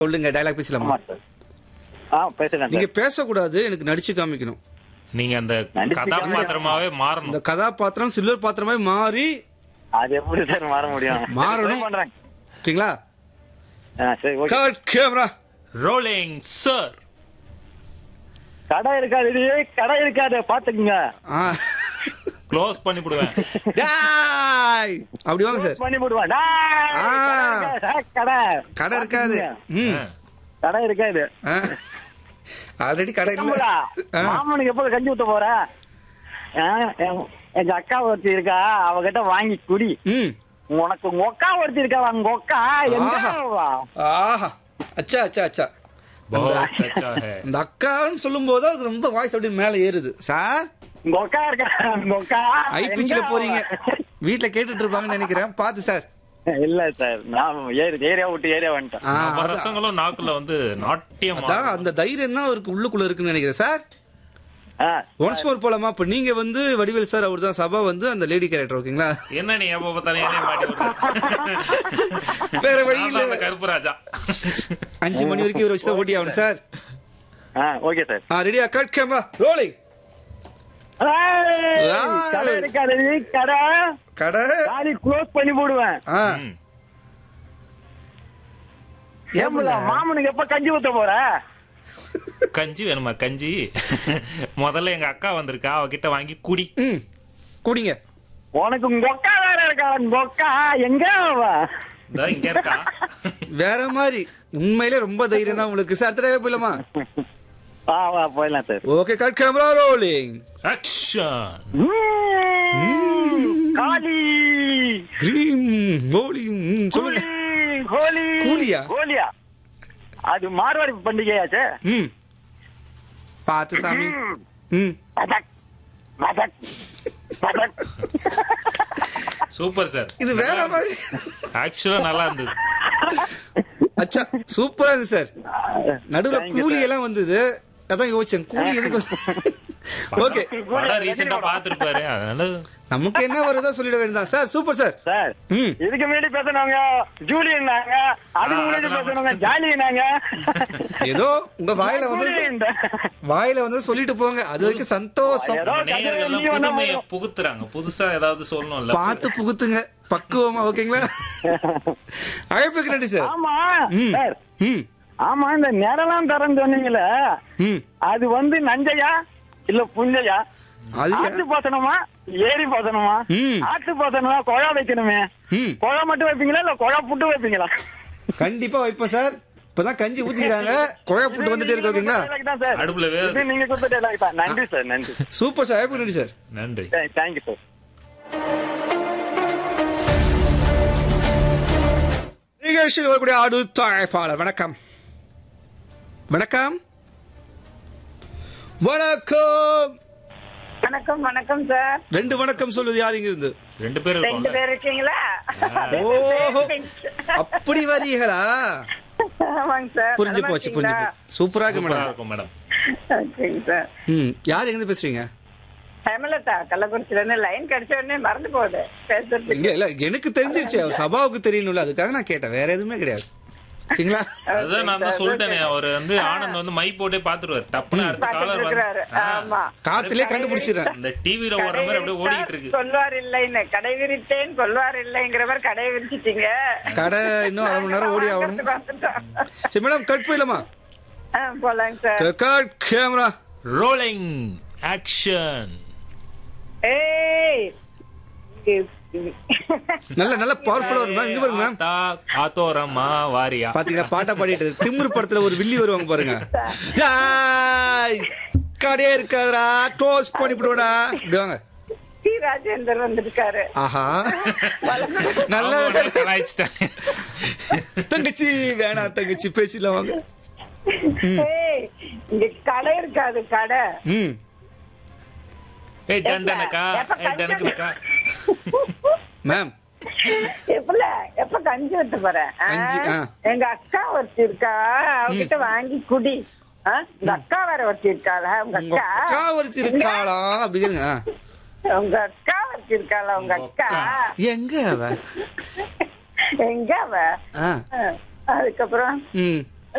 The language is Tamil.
சொல்லுங்க டைலாக் பேசலாமா ஆமா சார் ஆ பேசுறேன் நீங்க சார் பேசக்கூடாது எனக்கு நடிச்சு காமிக்கணும் நீங்க அந்த நடிச்சு கதாபாத்திரமாவே இந்த மாறணும் கதாபாத்திரம் சில்வர் பாத்திரமே மாறி அது எப்படி சார் மாற முடியும் மாறணும். Try பண்றேன் ஓகேங்களா ஆ, சரி okay cut camera rolling sir கடை இருக்காது இது கடை இருக்காது பாத்துக்குங்க ஆ க்ளோஸ் பண்ணி விடுவேன் டாய் அப்படி வாங்க சார் பண்ணி போடுவான் டேய், ஆ. கடை இருக்காது, கடை கடை இருக்காது ம் கடை இருக்காது ஆல்ரெடி கடை இல்ல தம்புடா, ஆ. மாமனுக்கு எப்போது கஞ்சி ஊத்த போற ஆ, என்- எங்க அக்கா ஒருத்தி இருக்கா அவகிட்ட வாங்கி குடி ம் உனக்கு உங்க அக்கா ஒருத்தி இருக்கா உங்க அக்கா எங்க ஆஹா. அவ? ஆஹா அச்சா அச்சா அச்சா बहुत अच्छा है இந்த அக்கான்னு சொல்லும் போது அது ரொம்ப வாய்ஸ் அப்படியே மேல ஏறுது சார் உங்க அக்கா இருக்கா உங்க அக்கா ஐ எங்க பிச்சில் அவ? போறீங்க வீட்ல கேட்டுட்டு இருப்பாங்கன்னு நினைக்கிறேன் பாத்து சார் இல்ல சார் நான் ஏரி ஏரியா விட்டு ஏரியா வந்துட்டேன் ஆ, நம்ம அதான். ரசங்களும் நாக்குல வந்து நாட்டியம் அதான் அந்த தைரியம் தான் அவருக்கு உள்ளுக்குள்ள இருக்குன்னு நினைக்கிறேன் சார் ஆ, ஒன்ஸ் மோர் போலாமா இப்ப நீங்க வந்து வடிவேல் சார் அவர் தான் சபா வந்து அந்த லேடி கேரக்டர் ஓகேங்களா என்ன நீ எப்ப பார்த்தாலும் என்னைய மாட்டி விடுற? வேற வழி நான் தான் அந்த இல்ல கருப்பு ராஜா அஞ்சு மணி வரைக்கும் இவரை வச்சு தான் ஓட்டி ஆகணும் சார் ஆ ஓகே சார் ஆ ரெடியா கட் கேமரா ரோலிங் ஏய், ஏய். கடை இருக்காது நீ கடை கடை காலி க்ளோஸ் பண்ணி போடுவேன் ஆ ம். ஏம்புல மாமனுக்கு எப்ப கஞ்சி ஊத்த போற கஞ்சி வேணுமா கஞ்சி முதல்ல எங்க அக்கா வந்திருக்கா அவகிட்ட வாங்கி குடி ம் குடிங்க உனக்கு உங்க அக்கா வேற இருக்கா உங்க அக்கா எங்க அவ இதோ இங்க இருக்கா வேற மாதிரி உண்மையிலே ரொம்ப தைரியம் தான் உங்களுக்கு சார் அடுத்த தடவை போயிடலாமா ஆ வா போயிடலாம் sir okay cut camera rolling action Kali cream Holi ம், சொல்லுங்க ஹோலி கூலியா? ஹோலியா அது மார்வாடி பண்டிகையா சார் ம் பார்த்து சாமி ம் பதக் பதக் பதக் சூப்பர் சார் இது வேற மாதிரி ஆக்சுவலா நல்லா இருந்தது அச்சா சூப்பரா இருந்துச்சு சார் நடுவுல Thank you, கூலி sir. எல்லாம் வந்தது அதான் யோசிச்சேன் கூலி எதுக்கு ஓகே படம் ரீசெண்டா பாத்துருப்பாரு அதனால நமக்கு என்ன வருதோ சொல்லிட வேண்டியதான் சார் சூப்பர் சார் சார் ம் இதுக்கு முன்னாடி பேசினவங்க ஜூலியன்னாங்க அதுக்கு ஆ, முன்னாடி அதெல்லாம் பேசினவங்க ஜாலினாங்க ஏதோ உங்க வாயில வந்து வாயில வந்து சொல்லிட்டு போங்க அது வரைக்கும் சந்தோஷம் ஏதோ நம்ம நேயர்கள்லாம் கதை வந்து புதுமையை வரும். புகுத்துறாங்க புதுசா ஏதாவது சொல்லணும்ல பார்த்து புகுத்துங்க பக்குவமா ஓகேங்களா அழைப்புக்கு நன்றி சார் ஆமா ம் சார் ம் ஆமா இந்த நேரலாம் தரேன்னு சொன்னீங்களே ம் அது வந்து நஞ்சையா இல்ல புஞ்சையா அது ஆத்து பாசனமா ஏரி பாசனமா ம். ஆத்து பாசனமா குழா வைக்கணுமே ம் குழா மட்டும் வைப்பீங்களா இல்ல குழா புட்டு வைப்பீங்களா கண்டிப்பா வைப்போம் சார் இப்பதான் கஞ்சி ஊத்திக்கிறாங்க குழா புட்டு வந்துட்டே இருக்கு ஓகேங்களா dialogue தான் சார். அடுப்புல இது வேறு நீங்க கொடுத்த dialogue தான் நன்றி சார் நன்றி சூப்பர் சார் அழைப்புக்கு நன்றி சார் நன்றி தேங்க்யூ சார் நிகழ்ச்சியில் வரக்கூடிய அடுத்த அழைப்பாளர் வணக்கம் வணக்கம் வணக்கம் வணக்கம் வணக்கம் சார் ரெண்டு வணக்கம் சொல்லுது யார் இங்க இருந்து ரெண்டு பேர் ரெண்டு இருக்கோம்ல பேர் இருக்கீங்களா ஓஹோ அப்படி வரீங்களா ஆமாங்க சார் புரிஞ்சு போச்சு புரிஞ்சு போச்சு சூப்பரா இருக்கு சூப்பரா மேடம் இருக்கும் மேடம் ஓகேங்க சார் ம் யார் எங்க இருந்து பேசுறீங்க ஹேமலதா கள்ளக்குறிச்சில இருந்து லைன் கிடைச்ச உடனே மறந்து போகுது பேசுறதுக்கு இல்ல இல்ல எனக்கு தெரிஞ்சிருச்சு அவர் சபாவுக்கு தெரியணும்ல அதுக்காக நான் கேட்டேன் வேற எதுவுமே கிடையாது ஓகேங்களா அதுதான் நான் தான் சொல்லிட்டேனே அவர் வந்து ஆனந்த் வந்து மை போட்டே பாத்துருவாரு டப்புன்னு அடுத்த பாத்துட்டு காலர் இருக்கிறாரு ஆமா காத்துலயே கண்டுபிடிச்சிடுறேன் இந்த டிவில ஓடுற மாதிரி அப்படியே ஓடிக்கிட்டு இருக்கு சொல்வார் இல்லைன்னு கடை விரித்தேன் சொல்வார் இல்லைங்கிற மாதிரி கடை விரிச்சிட்டீங்க கடை இன்னும் அரை மணி நேரம் ஓடி ஆகணும் வந்துட்டோம். சரி மேடம் கட் போயிடலாமா ஆ, போலாங்க sir cut camera rolling action ஏய் நல்ல நல்ல பவர்ஃபுல்லா வரும் மேம் இங்க பாருங்க மேம் ஆத்தோரம்மா வாரியா பாத்தீங்கன்னா பாட்டா பாடிட்டு இருக்கு. திமிரு படத்துல ஒரு வில்லி வருவாங்க பாருங்க ஜாய் கடையே இருக்காதுடா க்ளோஸ் பண்ணி விடுவடா இப்படி வாங்க டி ராஜேந்தர் வந்திருக்காரு ஆஹா நல்ல அவங்க உடனே கலாய்ச்சிட்டாங்க. தங்கச்சி வேணாம் தங்கச்சி பேசிடலாம் வாங்க ஏய், இங்க கடை இருக்காது கடை ம் ஏய் டண்டனக்கா எப்ப ஏய் டனக்கனக்கா மேம் எப்பல எப்ப கஞ்சி ஊத்த போறேன் ஆ? கஞ்சி, ஆ. எங்க அக்கா ஒருத்தி இருக்கா அவகிட்ட வாங்கி குடி ஆ? இந்த அக்கா வேற ஒருத்தி இருக்காளா உங்க உங்க அக்கா அக்கா ஒருத்தி இருக்காளா அப்படி கேளுங்க ஆ. உங்க அக்கா ஒருத்தி இருக்காளா உங்க அக்கா எங்க அவ எங்க அவ ஆ ஆ, அதுக்கப்புறம் ம்